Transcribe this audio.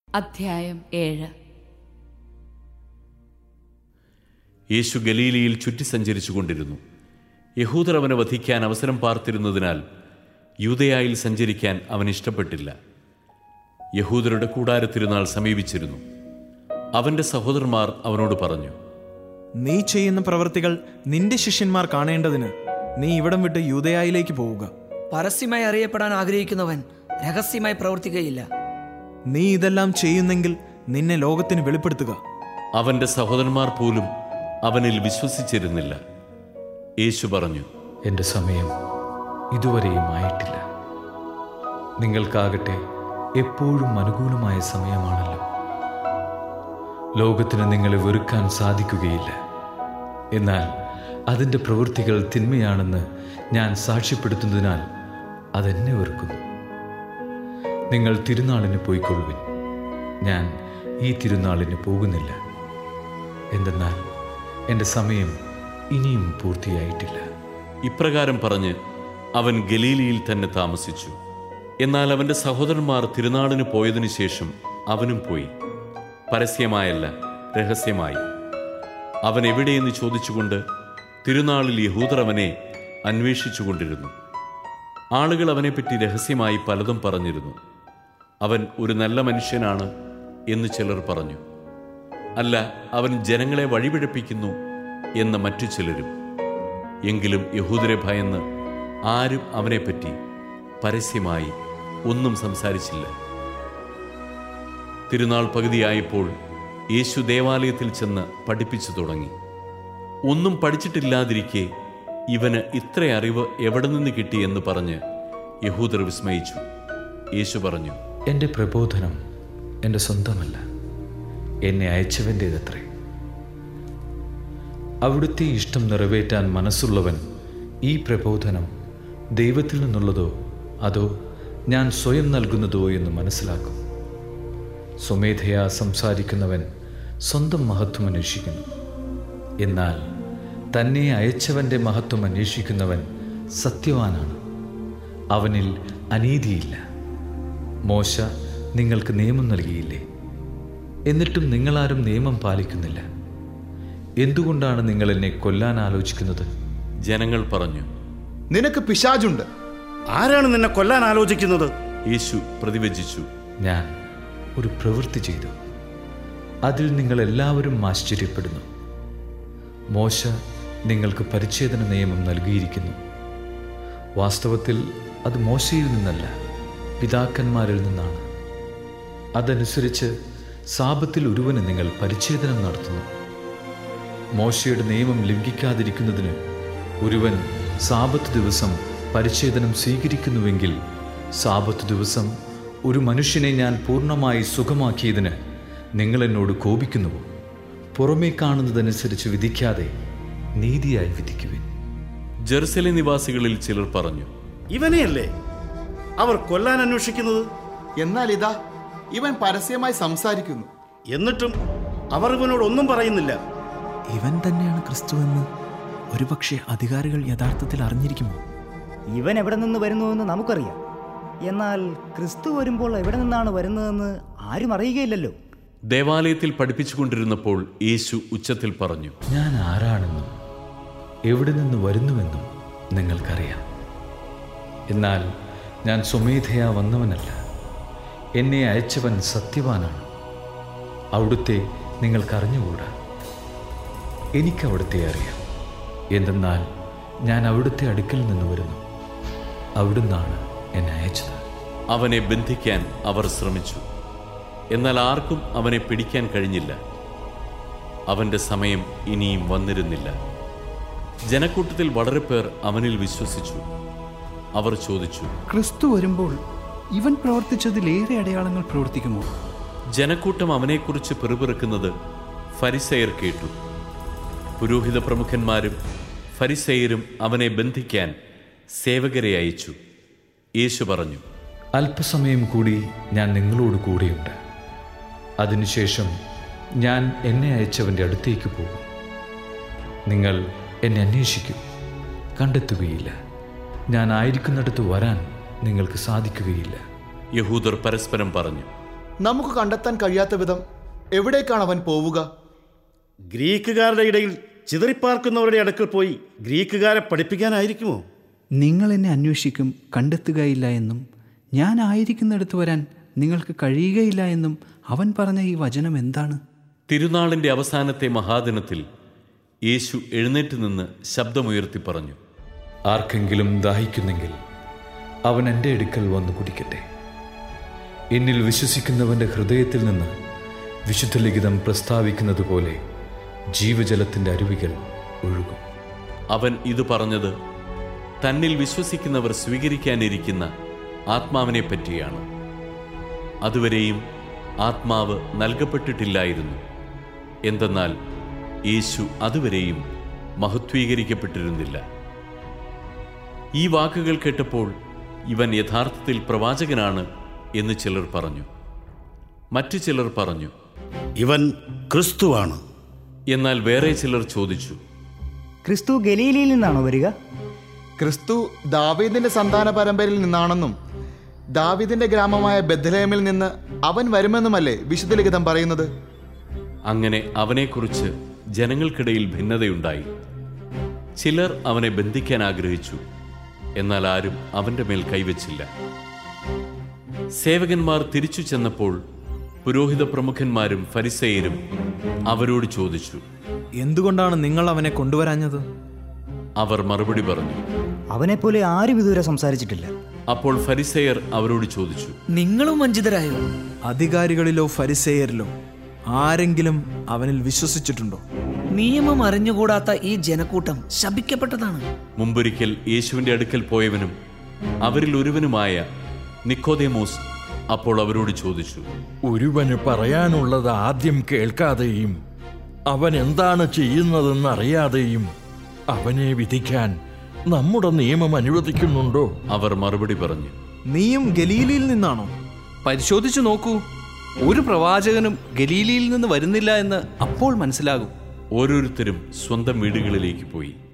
അധ്യായം ഏഴ് യേശു ഗലീലിയിൽ ചുറ്റി സഞ്ചരിച്ചു കൊണ്ടിരുന്നു യഹൂദർ അവനെ വധിക്കാൻ അവസരം പാർത്തിരുന്നതിനാൽ യൂതയായിൽ സഞ്ചരിക്കാൻ അവൻ ഇഷ്ടപ്പെട്ടില്ല യഹൂദരുടെ കൂടാര തിരുനാൾ സമീപിച്ചിരുന്നു അവന്റെ സഹോദരന്മാർ അവനോട് പറഞ്ഞു നീ ചെയ്യുന്ന പ്രവൃത്തികൾ നിന്റെ ശിഷ്യന്മാർ കാണേണ്ടതിന് നീ ഇവിടം വിട്ട് യൂതയായിലേക്ക് പോവുക പരസ്യമായി അറിയപ്പെടാൻ ആഗ്രഹിക്കുന്നവൻ രഹസ്യമായി പ്രവർത്തിക്കുകയില്ല നീ ഇതെല്ലാം ചെയ്യുന്നെങ്കിൽ നിന്നെ ലോകത്തിന് വെളിപ്പെടുത്തുക അവന്റെ സഹോദരന്മാർ പോലും അവനിൽ വിശ്വസിച്ചിരുന്നില്ല യേശു പറഞ്ഞു എൻ്റെ സമയം ഇതുവരെയും ആയിട്ടില്ല നിങ്ങൾക്കാകട്ടെ എപ്പോഴും അനുകൂലമായ സമയമാണല്ലോ ലോകത്തിന് നിങ്ങളെ വെറുക്കാൻ സാധിക്കുകയില്ല എന്നാൽ അതിൻ്റെ പ്രവൃത്തികൾ തിന്മയാണെന്ന് ഞാൻ സാക്ഷ്യപ്പെടുത്തുന്നതിനാൽ അതെന്നെ വെറുക്കുന്നു നിങ്ങൾ തിരുനാളിന് പോയിക്കൊള്ളുവിൻ ഞാൻ ഈ തിരുനാളിന് പോകുന്നില്ല എന്തെന്നാൽ എൻ്റെ സമയം ഇനിയും പൂർത്തിയായിട്ടില്ല ഇപ്രകാരം പറഞ്ഞ് അവൻ ഗലീലിയിൽ തന്നെ താമസിച്ചു എന്നാൽ അവന്റെ സഹോദരന്മാർ തിരുനാളിന് പോയതിനു ശേഷം അവനും പോയി പരസ്യമായല്ല രഹസ്യമായി അവൻ എവിടെയെന്ന് ചോദിച്ചുകൊണ്ട് തിരുനാളിൽ യഹൂദർ അവനെ അന്വേഷിച്ചുകൊണ്ടിരുന്നു ആളുകൾ അവനെപ്പറ്റി രഹസ്യമായി പലതും പറഞ്ഞിരുന്നു അവൻ ഒരു നല്ല മനുഷ്യനാണ് എന്ന് ചിലർ പറഞ്ഞു അല്ല അവൻ ജനങ്ങളെ വഴിപിഴപ്പിക്കുന്നു എന്ന് മറ്റു ചിലരും എങ്കിലും യഹൂദരെ ഭയന്ന് ആരും അവനെപ്പറ്റി പരസ്യമായി ഒന്നും സംസാരിച്ചില്ല തിരുനാൾ പകുതിയായപ്പോൾ യേശു ദേവാലയത്തിൽ ചെന്ന് പഠിപ്പിച്ചു തുടങ്ങി ഒന്നും പഠിച്ചിട്ടില്ലാതിരിക്കെ ഇവന് ഇത്ര അറിവ് എവിടെ നിന്ന് കിട്ടിയെന്ന് പറഞ്ഞ് യഹൂദർ വിസ്മയിച്ചു യേശു പറഞ്ഞു എൻ്റെ പ്രബോധനം എൻ്റെ സ്വന്തമല്ല എന്നെ അയച്ചവൻ്റേതത്രേ അവിടുത്തെ ഇഷ്ടം നിറവേറ്റാൻ മനസ്സുള്ളവൻ ഈ പ്രബോധനം ദൈവത്തിൽ നിന്നുള്ളതോ അതോ ഞാൻ സ്വയം നൽകുന്നതോ എന്ന് മനസ്സിലാക്കും സ്വമേധയാ സംസാരിക്കുന്നവൻ സ്വന്തം മഹത്വം അന്വേഷിക്കുന്നു എന്നാൽ തന്നെ അയച്ചവൻ്റെ മഹത്വം അന്വേഷിക്കുന്നവൻ സത്യവാനാണ് അവനിൽ അനീതിയില്ല മോശ നിങ്ങൾക്ക് നിയമം നൽകിയില്ലേ എന്നിട്ടും നിങ്ങളാരും നിയമം പാലിക്കുന്നില്ല എന്തുകൊണ്ടാണ് നിങ്ങൾ എന്നെ കൊല്ലാൻ ആലോചിക്കുന്നത് ജനങ്ങൾ പറഞ്ഞു നിനക്ക് പിശാചുണ്ട് ആരാണ് നിന്നെ കൊല്ലാൻ ആലോചിക്കുന്നത് യേശു പ്രതിവചിച്ചു ഞാൻ ഒരു പ്രവൃത്തി ചെയ്തു അതിൽ നിങ്ങൾ എല്ലാവരും ആശ്ചര്യപ്പെടുന്നു മോശ നിങ്ങൾക്ക് പരിച്ഛേദന നിയമം നൽകിയിരിക്കുന്നു വാസ്തവത്തിൽ അത് മോശയിൽ നിന്നല്ല പിതാക്കന്മാരിൽ നിന്നാണ് അതനുസരിച്ച് സാപത്തിൽ ഒരുവന് നിങ്ങൾ പരിച്ഛേദനം നടത്തുന്നു മോശയുടെ നിയമം ലംഘിക്കാതിരിക്കുന്നതിന് ഒരുവൻ സാപത്ത് ദിവസം പരിച്ഛേദനം സ്വീകരിക്കുന്നുവെങ്കിൽ സാപത്ത് ദിവസം ഒരു മനുഷ്യനെ ഞാൻ പൂർണ്ണമായി സുഖമാക്കിയതിന് നിങ്ങൾ എന്നോട് കോപിക്കുന്നുവോ പുറമേ കാണുന്നതനുസരിച്ച് വിധിക്കാതെ നീതിയായി വിധിക്കുവിൻ ജെറുസലേം നിവാസികളിൽ ചിലർ പറഞ്ഞു ഇവനെയല്ലേ അവർ കൊല്ലാൻ അന്വേഷിക്കുന്നത് എന്നാൽ ഇതാ ഇവൻ പരസ്യമായി സംസാരിക്കുന്നു എന്നിട്ടും അവർ ഇവനോട് ഒന്നും പറയുന്നില്ല ഇവൻ തന്നെയാണ് ക്രിസ്തു എന്ന് ഒരുപക്ഷെ അധികാരികൾ യഥാർത്ഥത്തിൽ അറിഞ്ഞിരിക്കുമോ ഇവൻ എവിടെ നിന്ന് വരുന്നുവെന്ന് നമുക്കറിയാം എന്നാൽ ക്രിസ്തു വരുമ്പോൾ എവിടെ നിന്നാണ് വരുന്നതെന്ന് ആരും അറിയുകയില്ലല്ലോ ദേവാലയത്തിൽ പഠിപ്പിച്ചുകൊണ്ടിരുന്നപ്പോൾ യേശു ഉച്ചത്തിൽ പറഞ്ഞു ഞാൻ ആരാണെന്നും എവിടെ നിന്ന് വരുന്നുവെന്നും നിങ്ങൾക്കറിയാം എന്നാൽ ഞാൻ സ്വമേധയാ വന്നവനല്ല എന്നെ അയച്ചവൻ സത്യവാനാണ് അവിടുത്തെ നിങ്ങൾക്കറിഞ്ഞുകൂടാ എനിക്കവിടുത്തെ അറിയാം എന്തെന്നാൽ ഞാൻ അവിടുത്തെ അടുക്കൽ നിന്ന് വരുന്നു അവിടുന്നാണ് എന്നെ അയച്ചത് അവനെ ബന്ധിക്കാൻ അവർ ശ്രമിച്ചു എന്നാൽ ആർക്കും അവനെ പിടിക്കാൻ കഴിഞ്ഞില്ല അവന്റെ സമയം ഇനിയും വന്നിരുന്നില്ല ജനക്കൂട്ടത്തിൽ വളരെ പേർ അവനിൽ വിശ്വസിച്ചു അവർ ചോദിച്ചു ക്രിസ്തു വരുമ്പോൾ ഇവൻ പ്രവർത്തിച്ചതിലേറെ അടയാളങ്ങൾ പ്രവർത്തിക്കുമോ ജനക്കൂട്ടം അവനെക്കുറിച്ച് പിറുപിറുക്കുന്നത് ഫരിസയർ കേട്ടു പുരോഹിത പ്രമുഖന്മാരും ഫരിസയരും അവനെ ബന്ധിക്കാൻ സേവകരെ അയച്ചു യേശു പറഞ്ഞു അല്പസമയം കൂടി ഞാൻ നിങ്ങളോട് കൂടെയുണ്ട് അതിനുശേഷം ഞാൻ എന്നെ അയച്ചവൻ്റെ അടുത്തേക്ക് പോകും നിങ്ങൾ എന്നെ അന്വേഷിക്കും കണ്ടെത്തുകയില്ല ഞാൻ ആയിരിക്കുന്നിടത്ത് വരാൻ നിങ്ങൾക്ക് സാധിക്കുകയില്ല യഹൂദർ പരസ്പരം പറഞ്ഞു നമുക്ക് കണ്ടെത്താൻ കഴിയാത്ത വിധം എവിടേക്കാണ് അവൻ പോവുക ഗ്രീക്കുകാരുടെ ഇടയിൽ ചിതറിപ്പാർക്കുന്നവരുടെ അടുക്കൽ പോയി ഗ്രീക്കുകാരെ പഠിപ്പിക്കാനായിരിക്കുമോ നിങ്ങൾ എന്നെ അന്വേഷിക്കും കണ്ടെത്തുകയില്ല എന്നും ഞാൻ ആയിരിക്കുന്നിടത്ത് വരാൻ നിങ്ങൾക്ക് കഴിയുകയില്ല എന്നും അവൻ പറഞ്ഞ ഈ വചനം എന്താണ് തിരുനാളിൻ്റെ അവസാനത്തെ മഹാദിനത്തിൽ യേശു എഴുന്നേറ്റ് നിന്ന് ശബ്ദമുയർത്തി പറഞ്ഞു ആർക്കെങ്കിലും ദാഹിക്കുന്നെങ്കിൽ അവൻ എൻ്റെ അടുക്കൽ വന്ന് കുടിക്കട്ടെ എന്നിൽ വിശ്വസിക്കുന്നവൻ്റെ ഹൃദയത്തിൽ നിന്ന് വിശുദ്ധ ലിഖിതം പ്രസ്താവിക്കുന്നത് പോലെ ജീവജലത്തിൻ്റെ അരുവികൾ ഒഴുകും അവൻ ഇത് പറഞ്ഞത് തന്നിൽ വിശ്വസിക്കുന്നവർ സ്വീകരിക്കാനിരിക്കുന്ന ആത്മാവിനെ പറ്റിയാണ് അതുവരെയും ആത്മാവ് നൽകപ്പെട്ടിട്ടില്ലായിരുന്നു എന്തെന്നാൽ യേശു അതുവരെയും മഹത്വീകരിക്കപ്പെട്ടിരുന്നില്ല ഈ വാക്കുകൾ കേട്ടപ്പോൾ ഇവൻ യഥാർത്ഥത്തിൽ പ്രവാചകനാണ് എന്ന് ചിലർ പറഞ്ഞു മറ്റു ചിലർ പറഞ്ഞു ഇവൻ ക്രിസ്തുവാണ് എന്നാൽ വേറെ ചിലർ ചോദിച്ചു ക്രിസ്തു ഗലീലയിൽ നിന്നാണോ വരിക ക്രിസ്തു ദാവീദിന്റെ സന്താന പരമ്പരയിൽ നിന്നാണെന്നും ദാവീദിന്റെ ഗ്രാമമായ ബethlehem-ൽ നിന്ന് അവൻ വരുമെന്നുമല്ലേ വിശുദ്ധ ലിഖിതം പറയുന്നത് അങ്ങനെ അവനെക്കുറിച്ച് ജനങ്ങൾക്കിടയിൽ ഭിന്നതയുണ്ടായി ചിലർ അവനെ ബന്ധിക്കാൻ ആഗ്രഹിച്ചു എന്നാൽ ആരും അവന്റെ മേൽ കൈവച്ചില്ല സേവകന്മാർ തിരിച്ചു ചെന്നപ്പോൾ പുരോഹിത പ്രമുഖന്മാരും ഫരിസേയരും അവരോട് ചോദിച്ചു എന്തുകൊണ്ടാണ് നിങ്ങൾ അവനെ കൊണ്ടുവരാഞ്ഞത് അവർ മറുപടി പറഞ്ഞു അവനെപ്പോലെ ആരും ഇതുവരെ സംസാരിച്ചിട്ടില്ല അപ്പോൾ ഫരിസേയർ അവരോട് ചോദിച്ചു നിങ്ങളും വഞ്ചിതരായോ അധികാരികളിലോ ഫരിസേയരിലോ ആരെങ്കിലും അവനിൽ വിശ്വസിച്ചിട്ടുണ്ടോ നിയമം അറിഞ്ഞുകൂടാത്ത ഈ ജനക്കൂട്ടം ശപിക്കപ്പെട്ടതാണ് മുമ്പൊരിക്കൽ യേശുവിന്റെ അടുക്കൽ പോയവനും അവരിൽ ഒരുവനുമായ നിക്കോദേമോസ് അപ്പോൾ അവരോട് ചോദിച്ചു ഒരുവന് പറയാനുള്ളത് ആദ്യം കേൾക്കാതെയും അവൻ എന്താണ് ചെയ്യുന്നതെന്ന് അറിയാതെയും അവനെ വിധിക്കാൻ നമ്മുടെ നിയമം അനുവദിക്കുന്നുണ്ടോ അവർ മറുപടി പറഞ്ഞു നീയും ഗലീലിയിൽ നിന്നാണോ പരിശോധിച്ചു നോക്കൂ ഒരു പ്രവാചകനും ഗലീലിയിൽ നിന്ന് വരുന്നില്ല എന്ന് അപ്പോൾ മനസ്സിലാകും ഓരോരുത്തരും സ്വന്തം വീടുകളിലേക്ക് പോയി